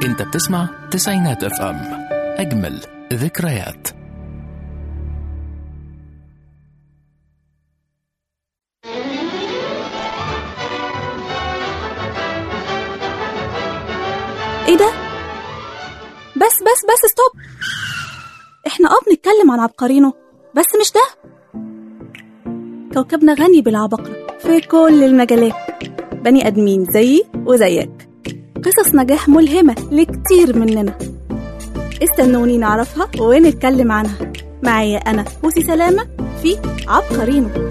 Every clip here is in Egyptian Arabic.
انت بتسمع تسعينات اف ام اجمل ذكريات ايه ده بس بس بس ستوب احنا اه بنتكلم عن عبقرينه بس مش ده كوكبنا غني بالعباقرة في كل المجالات بني ادمين زيي وزيك قصص نجاح ملهمة لكتير مننا استنوني نعرفها ونتكلم عنها معايا انا بوسي سلامة في عبقرينه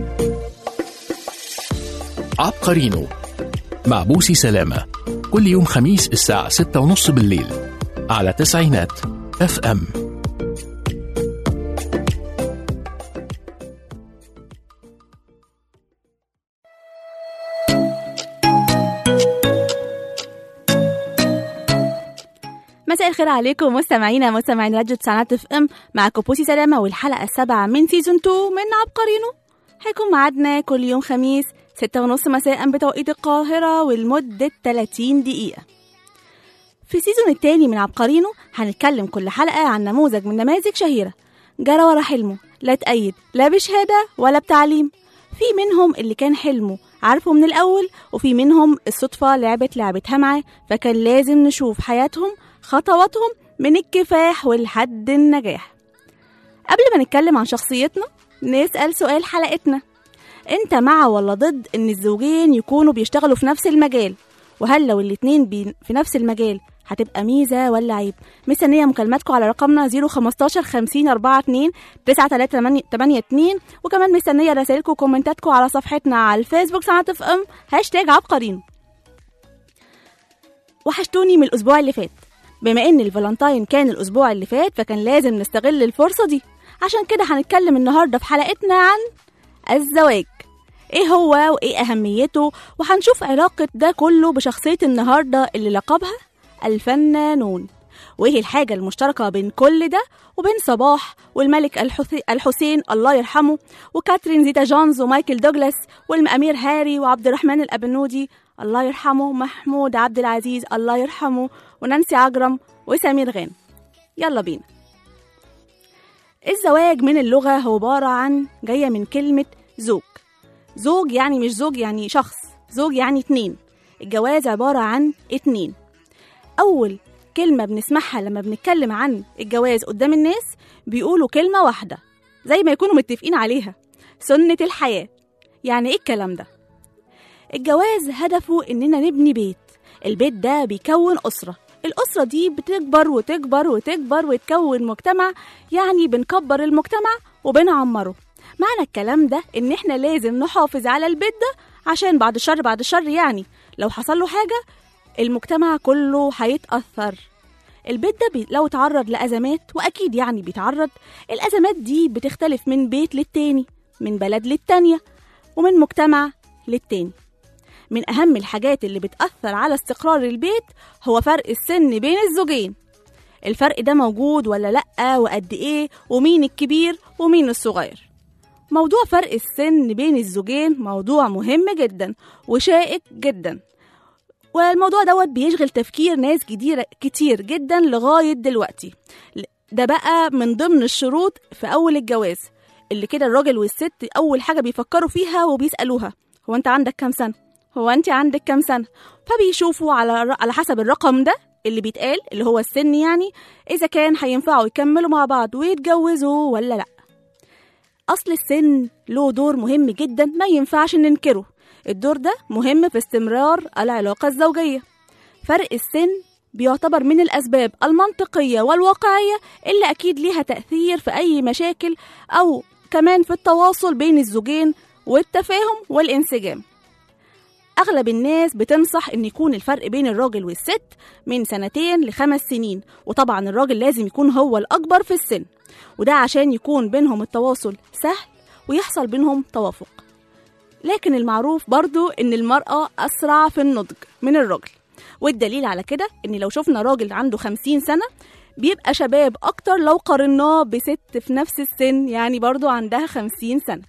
عبقرينو مع بوسي سلامة كل يوم خميس الساعة ستة ونص بالليل على تسعينات اف ام مساء الخير عليكم مستمعينا مستمعين راديو تسعينات اف ام معاكم بوسي سلامة والحلقة السابعة من سيزون 2 من عبقرينو هيكون ميعادنا كل يوم خميس ستة ونص مساء بتوقيت القاهرة ولمدة 30 دقيقة في السيزون التاني من عبقرينو هنتكلم كل حلقة عن نموذج من نماذج شهيرة جرى ورا حلمه لا تأيد لا بشهادة ولا بتعليم في منهم اللي كان حلمه عارفه من الأول وفي منهم الصدفة لعبت لعبتها معاه فكان لازم نشوف حياتهم خطواتهم من الكفاح ولحد النجاح قبل ما نتكلم عن شخصيتنا نسأل سؤال حلقتنا انت مع ولا ضد ان الزوجين يكونوا بيشتغلوا في نفس المجال وهل لو الاتنين بي في نفس المجال هتبقى ميزة ولا عيب مستنية مكالماتكم على رقمنا 015 50 42 9382 وكمان مستنية رسائلكم وكومنتاتكم على صفحتنا على الفيسبوك ساعة اف ام هاشتاج عبقرين وحشتوني من الأسبوع اللي فات بما ان الفالنتاين كان الأسبوع اللي فات فكان لازم نستغل الفرصة دي عشان كده هنتكلم النهاردة في حلقتنا عن الزواج ايه هو وايه اهميته وهنشوف علاقة ده كله بشخصية النهاردة اللي لقبها الفنانون وايه الحاجة المشتركة بين كل ده وبين صباح والملك الحثي- الحسين الله يرحمه وكاترين زيتا جونز ومايكل دوغلاس والأمير هاري وعبد الرحمن الأبنودي الله يرحمه محمود عبد العزيز الله يرحمه ونانسي عجرم وسمير غانم يلا بينا الزواج من اللغة هو عبارة عن جاية من كلمة زوج زوج يعني مش زوج يعني شخص زوج يعني اتنين الجواز عبارة عن اتنين أول كلمة بنسمعها لما بنتكلم عن الجواز قدام الناس بيقولوا كلمة واحدة زي ما يكونوا متفقين عليها سنة الحياة يعني ايه الكلام ده؟ الجواز هدفه إننا نبني بيت البيت ده بيكون أسرة الأسرة دي بتكبر وتكبر وتكبر وتكون مجتمع يعني بنكبر المجتمع وبنعمره معنى الكلام ده إن إحنا لازم نحافظ على البيت ده عشان بعد الشر بعد الشر يعني لو حصل له حاجة المجتمع كله هيتأثر البيت ده بي... لو تعرض لأزمات وأكيد يعني بيتعرض الأزمات دي بتختلف من بيت للتاني من بلد للتانية ومن مجتمع للتاني من أهم الحاجات اللي بتأثر على استقرار البيت هو فرق السن بين الزوجين الفرق ده موجود ولا لأ وقد إيه ومين الكبير ومين الصغير موضوع فرق السن بين الزوجين موضوع مهم جدا وشائك جدا والموضوع دوت بيشغل تفكير ناس كتير كتير جدا لغاية دلوقتي ده بقى من ضمن الشروط في أول الجواز اللي كده الراجل والست أول حاجة بيفكروا فيها وبيسألوها هو أنت عندك كام سنة؟ هو أنت عندك كام سنة؟ فبيشوفوا على على حسب الرقم ده اللي بيتقال اللي هو السن يعني إذا كان هينفعوا يكملوا مع بعض ويتجوزوا ولا لأ أصل السن له دور مهم جدا ما ينفعش ننكره الدور ده مهم في استمرار العلاقة الزوجية فرق السن بيعتبر من الأسباب المنطقية والواقعية اللي أكيد ليها تأثير في أي مشاكل أو كمان في التواصل بين الزوجين والتفاهم والانسجام أغلب الناس بتنصح إن يكون الفرق بين الراجل والست من سنتين لخمس سنين وطبعا الراجل لازم يكون هو الأكبر في السن وده عشان يكون بينهم التواصل سهل ويحصل بينهم توافق لكن المعروف برضو إن المرأة أسرع في النضج من الراجل والدليل على كده إن لو شفنا راجل عنده خمسين سنة بيبقى شباب أكتر لو قارناه بست في نفس السن يعني برضو عندها خمسين سنة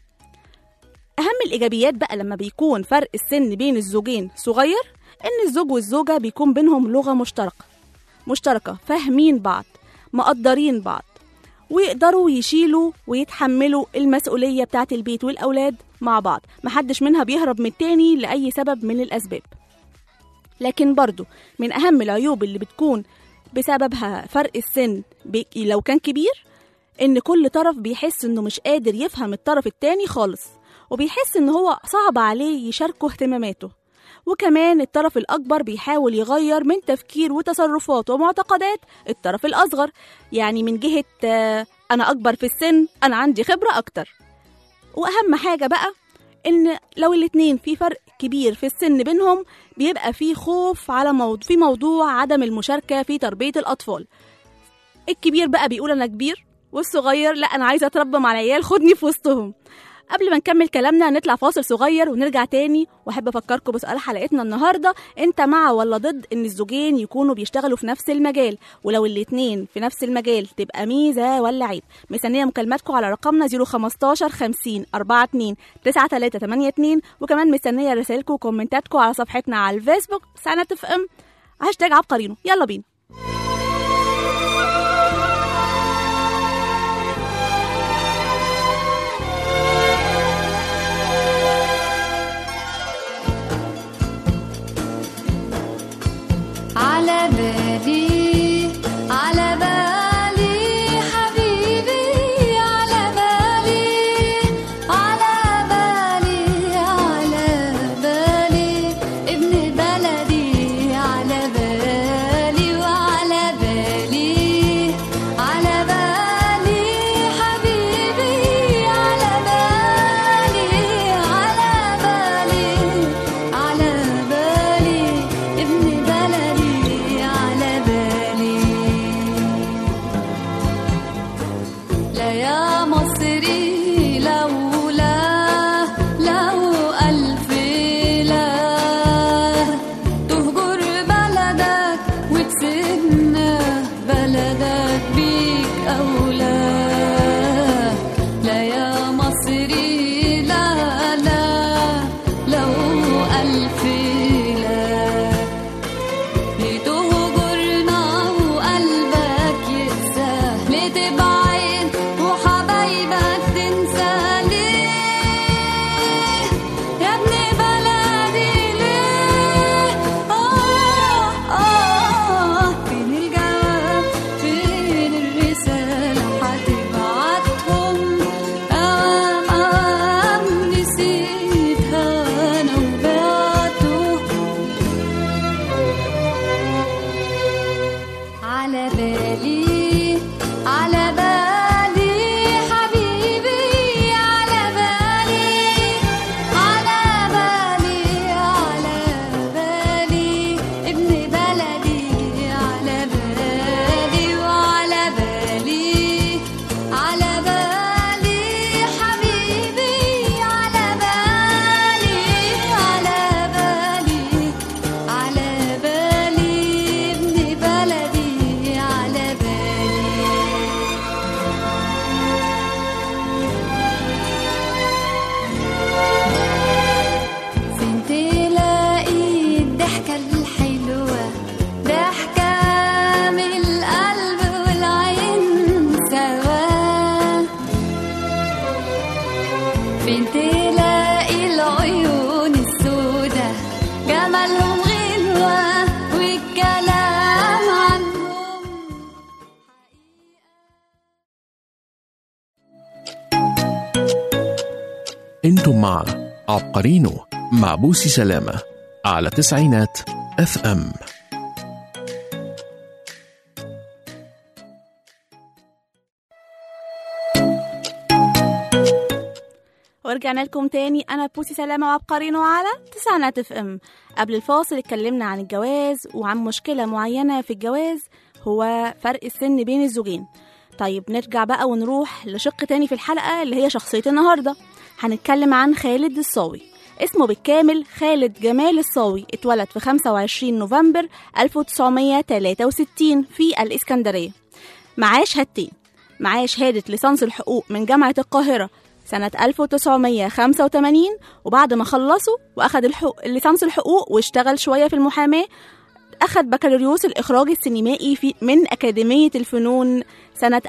أهم الإيجابيات بقى لما بيكون فرق السن بين الزوجين صغير إن الزوج والزوجة بيكون بينهم لغة مشتركة مشتركة فاهمين بعض مقدرين بعض ويقدروا يشيلوا ويتحملوا المسؤولية بتاعة البيت والأولاد مع بعض محدش منها بيهرب من التاني لأي سبب من الأسباب لكن برضو من أهم العيوب اللي بتكون بسببها فرق السن بي- لو كان كبير إن كل طرف بيحس إنه مش قادر يفهم الطرف التاني خالص وبيحس إن هو صعب عليه يشاركه اهتماماته وكمان الطرف الأكبر بيحاول يغير من تفكير وتصرفات ومعتقدات الطرف الأصغر يعني من جهة آه، أنا أكبر في السن أنا عندي خبرة أكتر وأهم حاجة بقى إن لو الاتنين في فرق كبير في السن بينهم بيبقى في خوف على موضوع في موضوع عدم المشاركة في تربية الأطفال الكبير بقى بيقول أنا كبير والصغير لا أنا عايزة أتربى مع العيال خدني في وسطهم قبل ما نكمل كلامنا نطلع فاصل صغير ونرجع تاني واحب افكركم بسؤال حلقتنا النهارده انت مع ولا ضد ان الزوجين يكونوا بيشتغلوا في نفس المجال ولو الاتنين في نفس المجال تبقى ميزه ولا عيب مستنيه مكالماتكم على رقمنا 015 50 42 9382 وكمان مستنيه رسائلكم وكومنتاتكم على صفحتنا على الفيسبوك سنة اف ام هاشتاج عبقرينو يلا بينا على بالي على بالي حبيبي على بالي على بالي على بالي ابن بلدي على بالي وعلى بالي على بالي حبيبي على بالي على بالي على بالي ابن بلدي على بالي لا يا مصري لولا لو ألف لا تهجر بلدك وتسيبنا بلدك بيك أولى لا يا مصري لا لا لو ألف لا لتهجرنا وقلبك يقسى لتبعد وحبايبك تنسى ليه يا ابن بلدي ليه آه آه فين الجواب فين الرسالة هتبعتهم أوام أوام نسيتها أنا وبعته على بالي على بالي حبيبي على بالي على بالي على بالي ابن بلدي على بالي وعلى بالي على بالي حبيبي على بالي على بالي على بالي ابن بلدي على بالي فين تلاقي الضحكة الحلوة ضحكة من القلب والعين سوا فين تلاقي العيون السودة جمالهم غلوة والكلام عنهم انتم مع عبقرينو مع بوسي سلامة على تسعينات اف ام ورجعنا لكم تاني انا بوسي سلامه وعبقرينو على تسعينات اف ام قبل الفاصل اتكلمنا عن الجواز وعن مشكله معينه في الجواز هو فرق السن بين الزوجين طيب نرجع بقى ونروح لشق تاني في الحلقه اللي هي شخصيه النهارده هنتكلم عن خالد الصاوي اسمه بالكامل خالد جمال الصاوي اتولد في 25 نوفمبر 1963 في الإسكندرية معاه شهادتين معاه شهادة ليسانس الحقوق من جامعة القاهرة سنة 1985 وبعد ما خلصوا وأخد الحقوق ليسانس الحقوق واشتغل شوية في المحاماة أخذ بكالوريوس الإخراج السينمائي في من أكاديمية الفنون سنة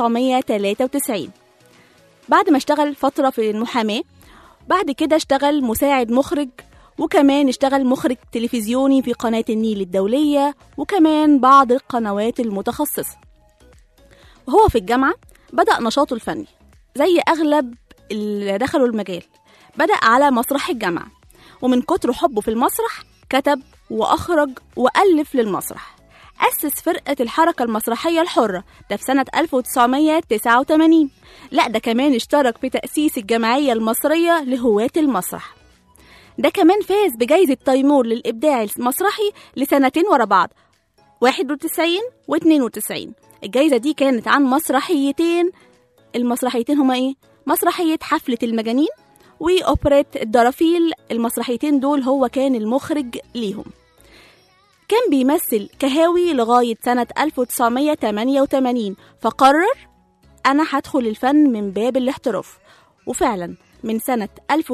1993 بعد ما اشتغل فترة في المحاماة بعد كده اشتغل مساعد مخرج وكمان اشتغل مخرج تلفزيوني في قناة النيل الدولية وكمان بعض القنوات المتخصصة وهو في الجامعة بدأ نشاطه الفني زي أغلب اللي دخلوا المجال بدأ على مسرح الجامعة ومن كتر حبه في المسرح كتب وأخرج وألف للمسرح أسس فرقة الحركة المسرحية الحرة ده في سنة 1989 لا ده كمان اشترك في تأسيس الجمعية المصرية لهواة المسرح ده كمان فاز بجائزة تيمور للإبداع المسرحي لسنتين ورا بعض 91 و 92 الجائزة دي كانت عن مسرحيتين المسرحيتين هما إيه؟ مسرحية حفلة المجانين وأوبريت الدرافيل المسرحيتين دول هو كان المخرج ليهم كان بيمثل كهاوي لغاية سنة 1988 فقرر أنا هدخل الفن من باب الاحتراف وفعلا من سنة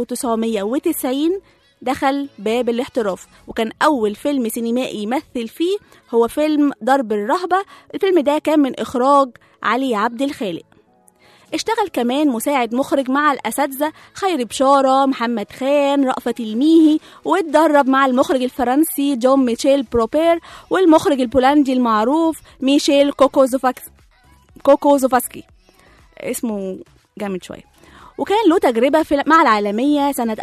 1990 دخل باب الاحتراف وكان أول فيلم سينمائي يمثل فيه هو فيلم ضرب الرهبة الفيلم ده كان من إخراج علي عبد الخالق اشتغل كمان مساعد مخرج مع الأساتذة خير بشارة محمد خان رأفت الميهي واتدرب مع المخرج الفرنسي جون ميشيل بروبير والمخرج البولندي المعروف ميشيل كوكوزوفاكس كوكوزوفاسكي اسمه جامد شوية وكان له تجربة في مع العالمية سنة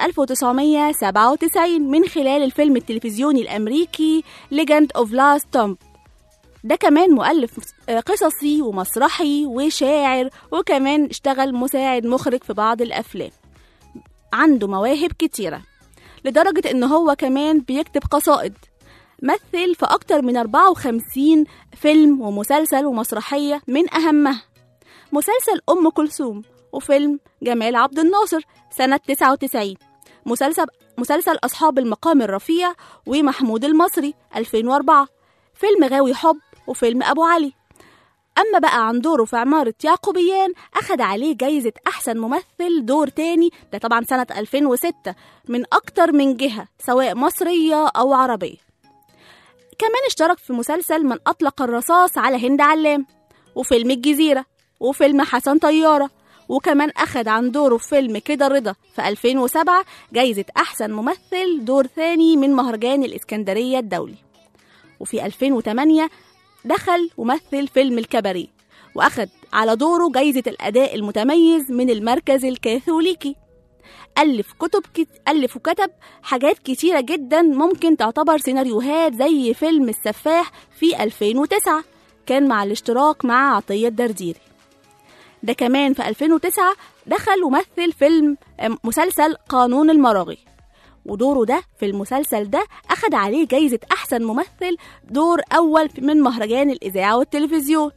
1997 من خلال الفيلم التلفزيوني الأمريكي Legend of Last Tomb ده كمان مؤلف قصصي ومسرحي وشاعر وكمان اشتغل مساعد مخرج في بعض الأفلام عنده مواهب كتيرة لدرجة إن هو كمان بيكتب قصائد مثل في أكتر من 54 فيلم ومسلسل ومسرحية من أهمها مسلسل أم كلثوم وفيلم جمال عبد الناصر سنة 99 مسلسل مسلسل أصحاب المقام الرفيع ومحمود المصري 2004 فيلم غاوي حب وفيلم أبو علي أما بقى عن دوره في عمارة يعقوبيان أخد عليه جايزة أحسن ممثل دور تاني ده طبعا سنة 2006 من أكتر من جهة سواء مصرية أو عربية كمان اشترك في مسلسل من أطلق الرصاص على هند علام وفيلم الجزيرة وفيلم حسن طيارة وكمان أخد عن دوره في فيلم كده رضا في 2007 جايزة أحسن ممثل دور ثاني من مهرجان الإسكندرية الدولي وفي 2008 دخل ومثل فيلم الكباريه وأخد على دوره جايزة الأداء المتميز من المركز الكاثوليكي ألف كتب كت... ألف وكتب حاجات كتيرة جدا ممكن تعتبر سيناريوهات زي فيلم السفاح في 2009 كان مع الاشتراك مع عطية الدرديري ده كمان في 2009 دخل ومثل فيلم مسلسل قانون المراغي ودوره ده في المسلسل ده أخد عليه جايزة أحسن ممثل دور أول من مهرجان الإذاعة والتلفزيون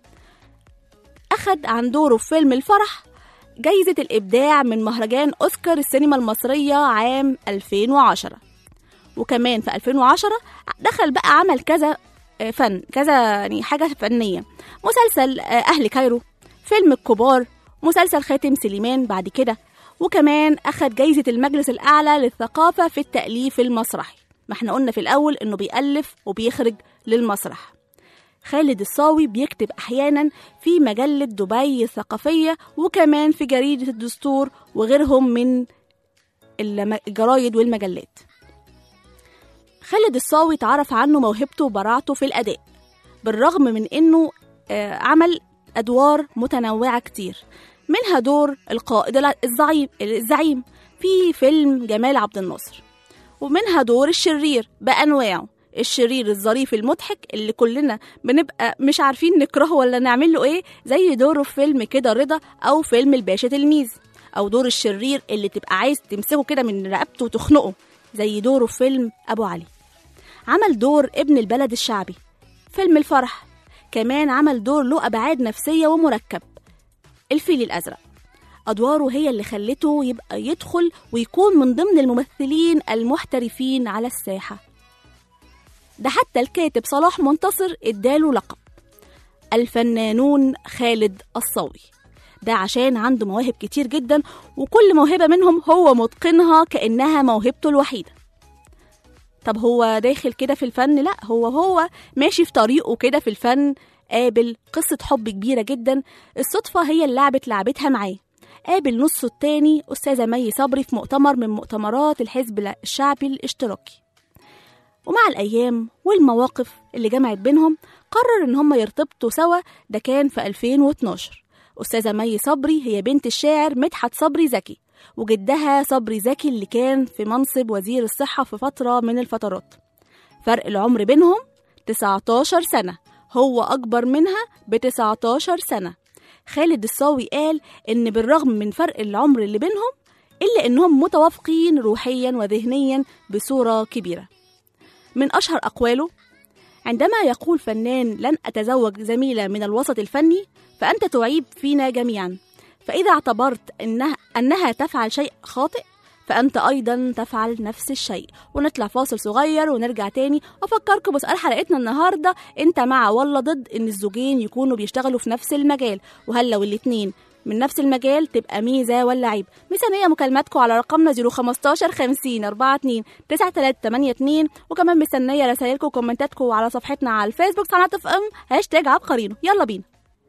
أخد عن دوره في فيلم الفرح جايزة الإبداع من مهرجان أوسكار السينما المصرية عام 2010 وكمان في 2010 دخل بقى عمل كذا فن كذا يعني حاجة فنية مسلسل أهل كايرو فيلم الكبار مسلسل خاتم سليمان بعد كده وكمان أخد جايزة المجلس الأعلى للثقافة في التأليف المسرحي ما احنا قلنا في الأول إنه بيألف وبيخرج للمسرح خالد الصاوي بيكتب أحيانا في مجلة دبي الثقافية وكمان في جريدة الدستور وغيرهم من الجرايد والمجلات خالد الصاوي تعرف عنه موهبته وبراعته في الأداء بالرغم من إنه عمل أدوار متنوعة كتير منها دور القائد الزعيم الزعيم في فيلم جمال عبد الناصر ومنها دور الشرير بأنواعه الشرير الظريف المضحك اللي كلنا بنبقى مش عارفين نكرهه ولا نعمل له ايه زي دوره في فيلم كده رضا او فيلم الباشا تلميذ او دور الشرير اللي تبقى عايز تمسكه كده من رقبته وتخنقه زي دوره في فيلم ابو علي عمل دور ابن البلد الشعبي فيلم الفرح كمان عمل دور له ابعاد نفسيه ومركب الفيل الازرق أدواره هي اللي خلته يبقى يدخل ويكون من ضمن الممثلين المحترفين على الساحة ده حتى الكاتب صلاح منتصر اداله لقب الفنانون خالد الصاوي ده عشان عنده مواهب كتير جدا وكل موهبة منهم هو متقنها كأنها موهبته الوحيدة طب هو داخل كده في الفن لا هو هو ماشي في طريقه كده في الفن قابل قصة حب كبيرة جدا الصدفة هي اللي لعبت لعبتها معاه قابل نصه التاني أستاذة مي صبري في مؤتمر من مؤتمرات الحزب الشعبي الاشتراكي ومع الأيام والمواقف اللي جمعت بينهم قرر إن هما يرتبطوا سوا ده كان في 2012 أستاذة مي صبري هي بنت الشاعر مدحت صبري زكي وجدها صبري زكي اللي كان في منصب وزير الصحة في فترة من الفترات فرق العمر بينهم 19 سنة هو أكبر منها ب 19 سنة خالد الصاوي قال إن بالرغم من فرق العمر اللي بينهم إلا إنهم متوافقين روحيا وذهنيا بصورة كبيرة من أشهر أقواله عندما يقول فنان لن أتزوج زميلة من الوسط الفني فأنت تعيب فينا جميعا فإذا اعتبرت إنها, أنها تفعل شيء خاطئ فأنت أيضا تفعل نفس الشيء ونطلع فاصل صغير ونرجع تاني وأفكركم بسؤال حلقتنا النهاردة أنت مع ولا ضد إن الزوجين يكونوا بيشتغلوا في نفس المجال وهل لو الاتنين من نفس المجال تبقى ميزة ولا عيب ميزانية مكالماتكم على رقمنا 015 50 42 9382 وكمان مستنية رسائلكم وكومنتاتكم على صفحتنا على الفيسبوك صنعة اف ام هاشتاج عبقرينو يلا بينا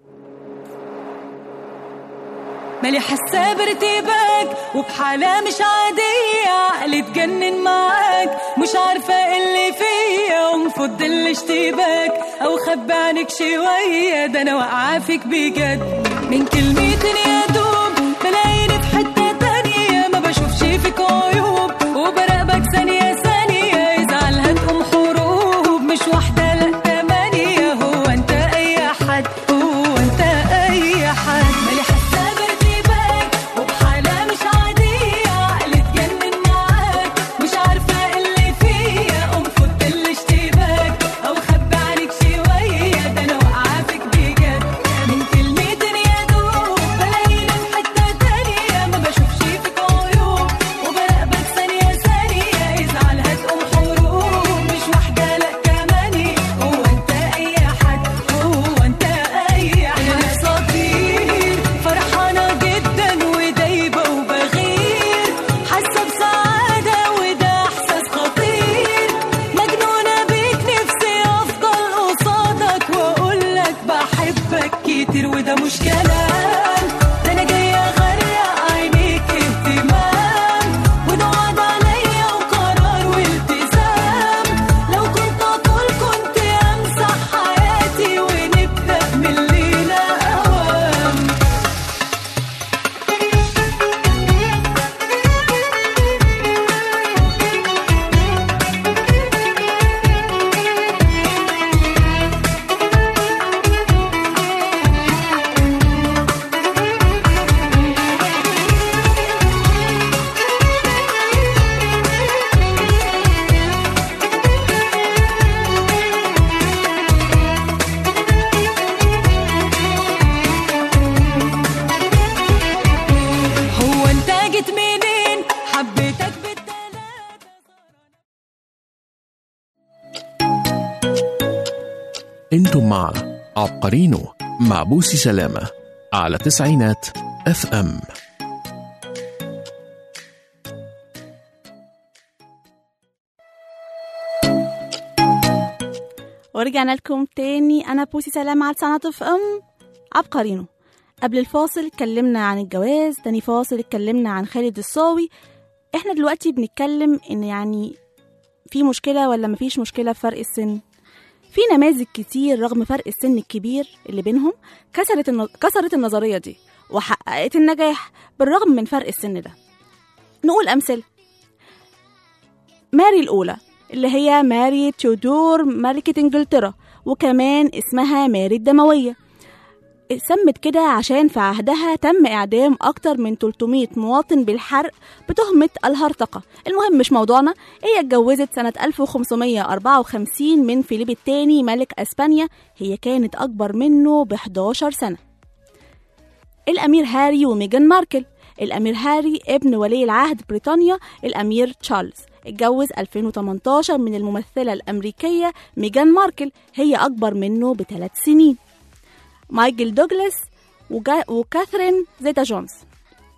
مالي حاسه بارتباك وبحالة مش عادية عقلي اتجنن معاك مش عارفة ايه اللي فيا ومفضل الاشتباك او خبي عنك شوية ده انا واقعة فيك بجد من كلمتين يا دوب بلاقيني في حتة تانية ما بشوفش فيك عيوب وبراقبك ثانية ثانية يزعل هتقوم حروب مش واحدة لا تمانية هو انت اي حد هو انت اي حد مالي حاسة بارتباك وبحالة مش عادية عقلي اتجنن معاك مش عارفة ايه اللي فيا قوم فض الاشتباك او خبي عنك شوية ده انا واقعة فيك بجد من كلمتين يا دوب بلاقيني في حتة تانية ما بشوفش فيك عيوب وبراقبك ثانية ثانية يزعل هتقوم حروب مش واحدة لا كماني هو انت اي حد هو انت اي حد انا صغير فرحانة جدا ودايبة وبغير حاسة بسعادة وده احساس خطير مجنونة بيك نفسي افضل قصادك واقولك بحبك كتير وده مش كلام ده انا جاية اغرق عينيك اهتمام وده وعد عليا وقرار والتزام لو كنت اطول كنت امسح حياتي ونبدا من الليله اوام هو انت جيت منين حبيتك بالتلاتة انتم مع عبقرينو مع بوسي سلامة على تسعينات اف ام ورجعنا لكم تاني انا بوسي سلام على سنة اف ام عبقرينو قبل الفاصل اتكلمنا عن الجواز تاني فاصل اتكلمنا عن خالد الصاوي احنا دلوقتي بنتكلم ان يعني في مشكلة ولا مفيش مشكلة في فرق السن في نماذج كتير رغم فرق السن الكبير اللي بينهم كسرت الن... كسرت النظرية دي وحققت النجاح بالرغم من فرق السن ده نقول أمثلة ماري الأولى اللي هي ماري تيودور ملكة إنجلترا وكمان اسمها ماري الدموية اتسمت كده عشان في عهدها تم إعدام أكتر من 300 مواطن بالحرق بتهمة الهرطقة المهم مش موضوعنا هي اتجوزت سنة 1554 من فيليب الثاني ملك أسبانيا هي كانت أكبر منه ب 11 سنة الأمير هاري وميجان ماركل الأمير هاري ابن ولي العهد بريطانيا الأمير تشارلز اتجوز 2018 من الممثلة الأمريكية ميجان ماركل هي أكبر منه بثلاث سنين مايكل دوغلاس وجا- وكاثرين زيتا جونز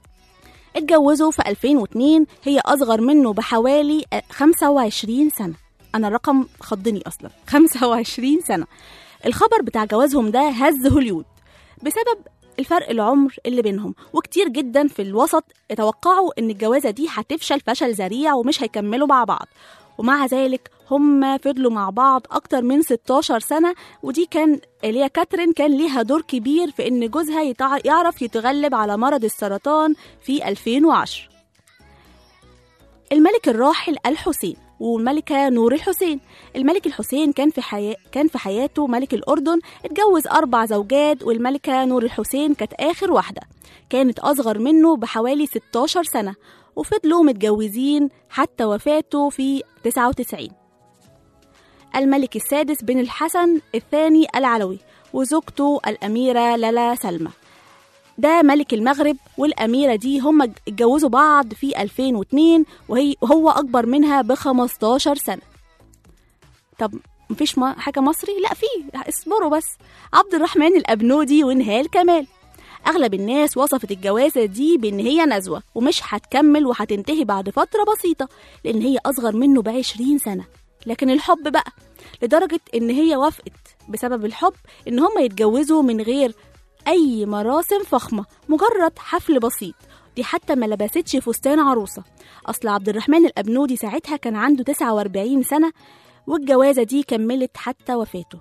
اتجوزوا في 2002 هي أصغر منه بحوالي 25 سنة أنا الرقم خضني أصلا 25 سنة الخبر بتاع جوازهم ده هز هوليود بسبب الفرق العمر اللي بينهم وكتير جدا في الوسط اتوقعوا ان الجوازة دي هتفشل فشل ذريع ومش هيكملوا مع بعض ومع ذلك هم فضلوا مع بعض أكتر من 16 سنة ودي كان اللي هي كاترين كان ليها دور كبير في إن جوزها يتع... يعرف يتغلب على مرض السرطان في 2010 الملك الراحل الحسين والملكة نور الحسين الملك الحسين كان في حياة كان في حياته ملك الأردن اتجوز أربع زوجات والملكة نور الحسين كانت آخر واحدة كانت أصغر منه بحوالي 16 سنة وفضلوا متجوزين حتى وفاته في 99 الملك السادس بن الحسن الثاني العلوي وزوجته الأميرة لالا سلمى ده ملك المغرب والأميرة دي هم اتجوزوا بعض في 2002 وهي وهو أكبر منها ب 15 سنة طب مفيش ما- حاجة مصري؟ لا في اصبروا بس عبد الرحمن الأبنودي ونهال كمال أغلب الناس وصفت الجوازة دي بإن هي نزوة ومش هتكمل وهتنتهي بعد فترة بسيطة لأن هي أصغر منه بعشرين سنة لكن الحب بقى لدرجة إن هي وافقت بسبب الحب إن هما يتجوزوا من غير أي مراسم فخمة مجرد حفل بسيط دي حتى ما لبستش فستان عروسة أصل عبد الرحمن الأبنودي ساعتها كان عنده 49 سنة والجوازة دي كملت حتى وفاته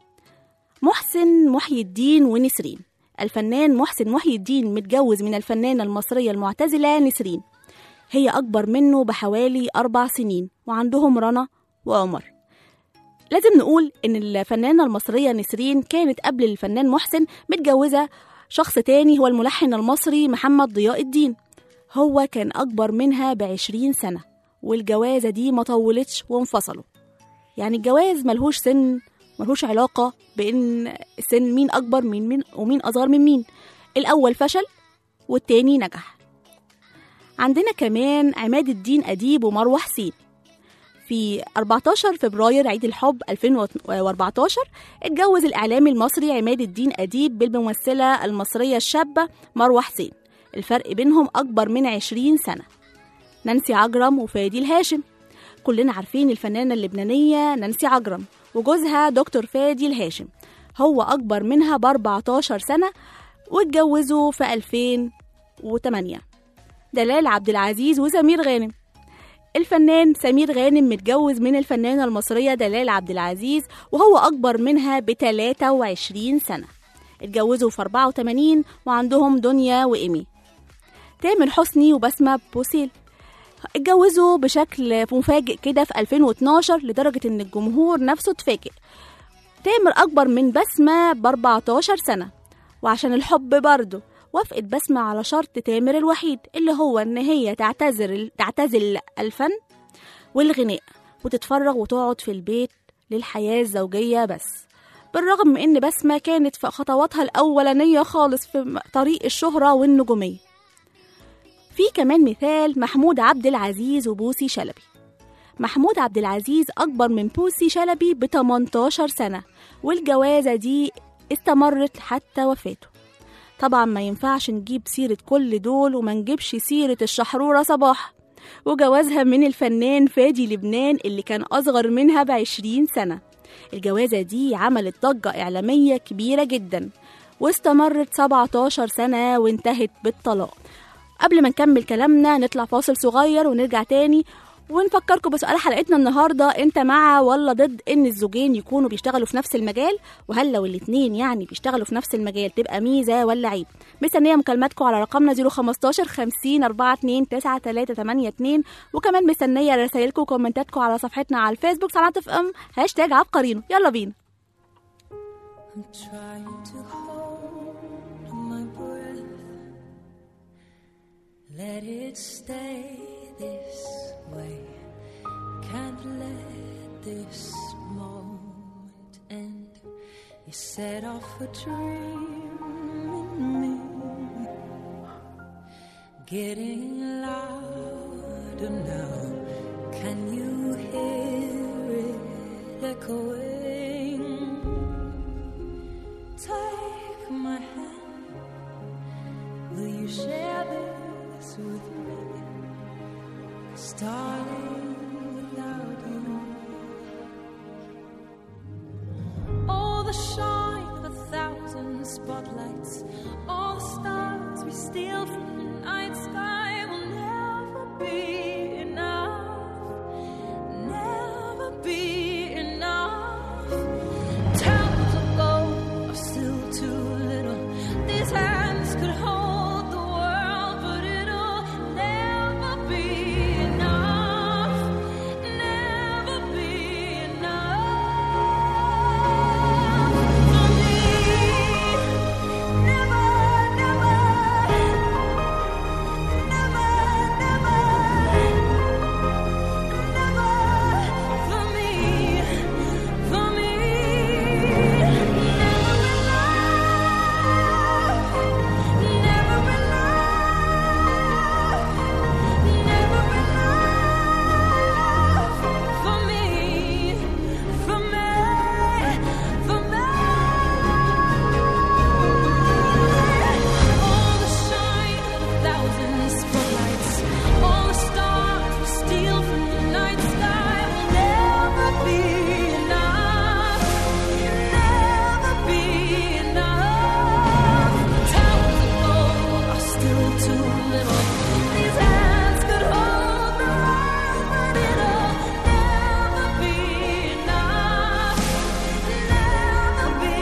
محسن محي الدين ونسرين الفنان محسن محي الدين متجوز من الفنانة المصرية المعتزلة نسرين هي أكبر منه بحوالي أربع سنين وعندهم رنا وعمر لازم نقول إن الفنانة المصرية نسرين كانت قبل الفنان محسن متجوزة شخص تاني هو الملحن المصري محمد ضياء الدين هو كان أكبر منها بعشرين سنة والجوازة دي ما طولتش وانفصلوا يعني الجواز ملهوش سن ملهوش علاقة بإن سن مين أكبر من مين ومين أصغر من مين الأول فشل والتاني نجح عندنا كمان عماد الدين أديب ومروة حسين في 14 فبراير عيد الحب 2014 اتجوز الإعلامي المصري عماد الدين أديب بالممثلة المصرية الشابة مروة حسين الفرق بينهم أكبر من 20 سنة نانسي عجرم وفادي الهاشم كلنا عارفين الفنانة اللبنانية نانسي عجرم وجوزها دكتور فادي الهاشم هو أكبر منها ب 14 سنة واتجوزوا في 2008 دلال عبد العزيز وسمير غانم الفنان سمير غانم متجوز من الفنانة المصرية دلال عبد العزيز وهو أكبر منها ب 23 سنة اتجوزوا في 84 وعندهم دنيا وإيمي تامر حسني وبسمة بوسيل اتجوزوا بشكل مفاجئ كده في 2012 لدرجة إن الجمهور نفسه اتفاجئ تامر أكبر من بسمة ب 14 سنة وعشان الحب برضه وافقت بسمة على شرط تامر الوحيد اللي هو إن هي تعتذر تعتزل الفن والغناء وتتفرغ وتقعد في البيت للحياة الزوجية بس بالرغم من إن بسمة كانت في خطواتها الأولانية خالص في طريق الشهرة والنجومية في كمان مثال محمود عبد العزيز وبوسي شلبي محمود عبد العزيز أكبر من بوسي شلبي ب 18 سنة والجوازة دي استمرت حتى وفاته طبعا ما ينفعش نجيب سيرة كل دول وما نجيبش سيرة الشحرورة صباح وجوازها من الفنان فادي لبنان اللي كان أصغر منها بعشرين سنة الجوازة دي عملت ضجة إعلامية كبيرة جدا واستمرت 17 سنة وانتهت بالطلاق قبل ما نكمل كلامنا نطلع فاصل صغير ونرجع تاني ونفكركم بسؤال حلقتنا النهاردة انت مع ولا ضد ان الزوجين يكونوا بيشتغلوا في نفس المجال وهل لو الاتنين يعني بيشتغلوا في نفس المجال تبقى ميزة ولا عيب مستنية مكالماتكم على رقمنا 015 50 42 9382 وكمان مستنية رسائلكم وكومنتاتكم على صفحتنا على الفيسبوك صنعت اف ام هاشتاج عبقرينو يلا بينا I'm trying to hold my breath. Let it stay this way. Can't let this moment end. You set off a dream in me. Getting louder now. Can you hear it echoing? Take my hand. Will you share this with me? Starting without you, the shine of a thousand spotlights, all the stars we steal from the night sky will never be enough. Never be enough. Towers of gold are still too little. These hands could hold the world, but it'll never be enough. Never be enough for me. Never, never, never, never. Never for me, for me. Never enough, never enough, never enough for me, for me, for me. All the shine of a thousand spotlights, all the stars we steal from the night sky will never be enough, never be enough. Towers of gold are still too little. These hands could hold the world, but it'll never be enough, never be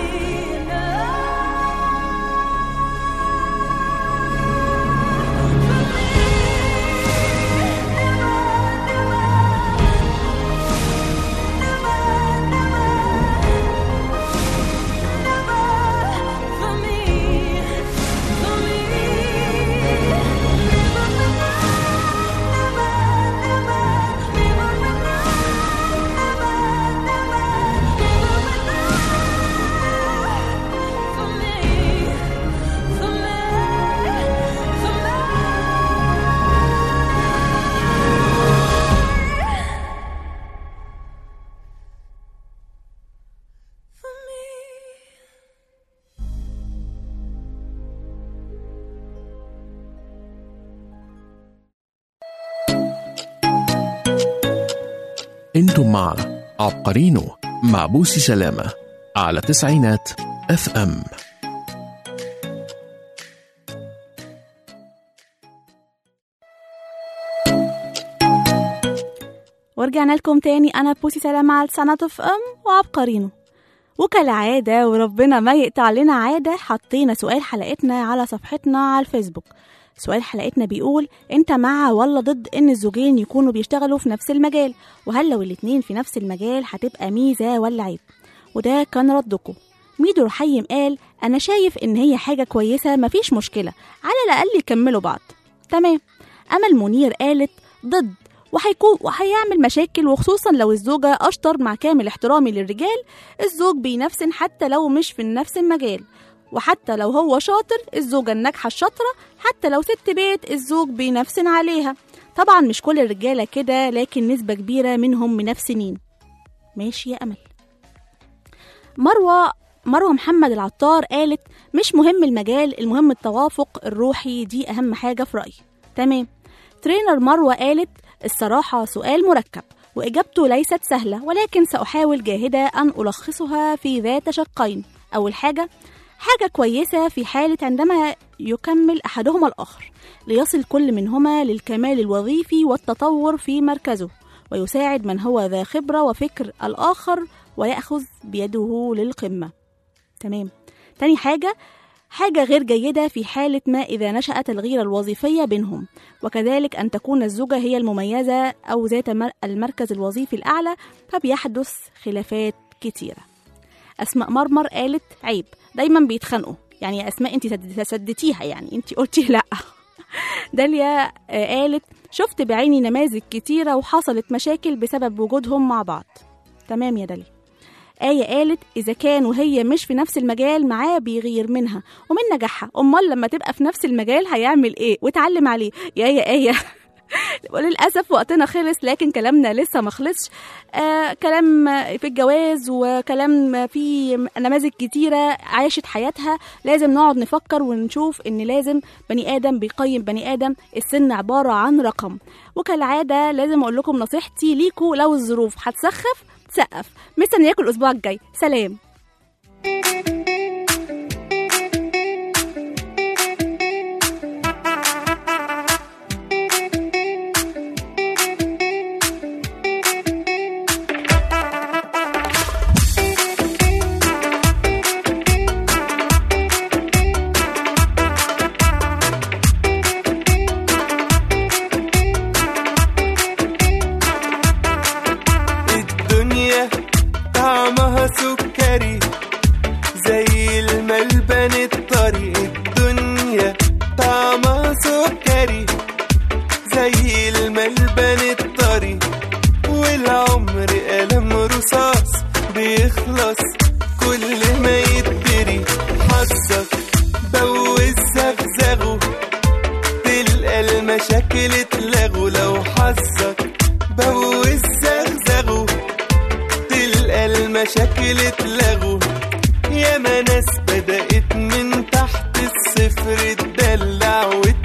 For me. انتم مع عبقرينو مع بوسي سلامة على تسعينات اف ام ورجعنا لكم تاني انا بوسي سلامة على سنة اف ام وعبقرينو وكالعادة وربنا ما يقطع لنا عادة حطينا سؤال حلقتنا على صفحتنا على الفيسبوك سؤال حلقتنا بيقول انت مع ولا ضد ان الزوجين يكونوا بيشتغلوا في نفس المجال وهل لو الاتنين في نفس المجال هتبقى ميزة ولا عيب وده كان ردكم ميدو رحيم قال انا شايف ان هي حاجة كويسة مفيش مشكلة على الاقل يكملوا بعض تمام امل منير قالت ضد وهيكون وهيعمل مشاكل وخصوصا لو الزوجة أشطر مع كامل احترامي للرجال الزوج بينفسن حتى لو مش في نفس المجال وحتى لو هو شاطر الزوجة الناجحة الشاطرة حتى لو ست بيت الزوج بينفسن عليها طبعا مش كل الرجالة كده لكن نسبة كبيرة منهم منفسنين ماشي يا أمل مروة مروة محمد العطار قالت مش مهم المجال المهم التوافق الروحي دي أهم حاجة في رأيي تمام ترينر مروة قالت الصراحة سؤال مركب وإجابته ليست سهلة ولكن سأحاول جاهدة أن ألخصها في ذات شقين أول حاجة حاجة كويسة في حالة عندما يكمل أحدهما الآخر ليصل كل منهما للكمال الوظيفي والتطور في مركزه ويساعد من هو ذا خبرة وفكر الآخر ويأخذ بيده للقمة تمام تاني حاجة حاجة غير جيدة في حالة ما إذا نشأت الغيرة الوظيفية بينهم وكذلك أن تكون الزوجة هي المميزة أو ذات مر- المركز الوظيفي الأعلى فبيحدث خلافات كتيرة أسماء مرمر قالت عيب دايما بيتخانقوا يعني يا أسماء أنت سد- سدتيها يعني أنت قلتي لأ داليا آه، قالت شفت بعيني نماذج كتيرة وحصلت مشاكل بسبب وجودهم مع بعض تمام يا داليا آية قالت إذا كان وهي مش في نفس المجال معاه بيغير منها ومن نجاحها أمال لما تبقى في نفس المجال هيعمل إيه وتعلم عليه يا يا آية وللأسف وقتنا خلص لكن كلامنا لسه ما خلصش آه كلام في الجواز وكلام في نماذج كتيرة عاشت حياتها لازم نقعد نفكر ونشوف إن لازم بني آدم بيقيم بني آدم السن عبارة عن رقم وكالعادة لازم أقول لكم نصيحتي ليكوا لو الظروف هتسخف تسقف مستنياكم الأسبوع الجاي سلام طعمها سكري زي الملبن الطري الدنيا طعمها سكري زي الملبن الطري والعمر قلم رصاص بيخلص كل ما يتدري حظك بوز زغزغه تلقى المشاكل اتلغوا لو حظك بوز زغزغه تلقى المشاكل اتلغوا ياما ناس بدأت من تحت الصفر تدلع وت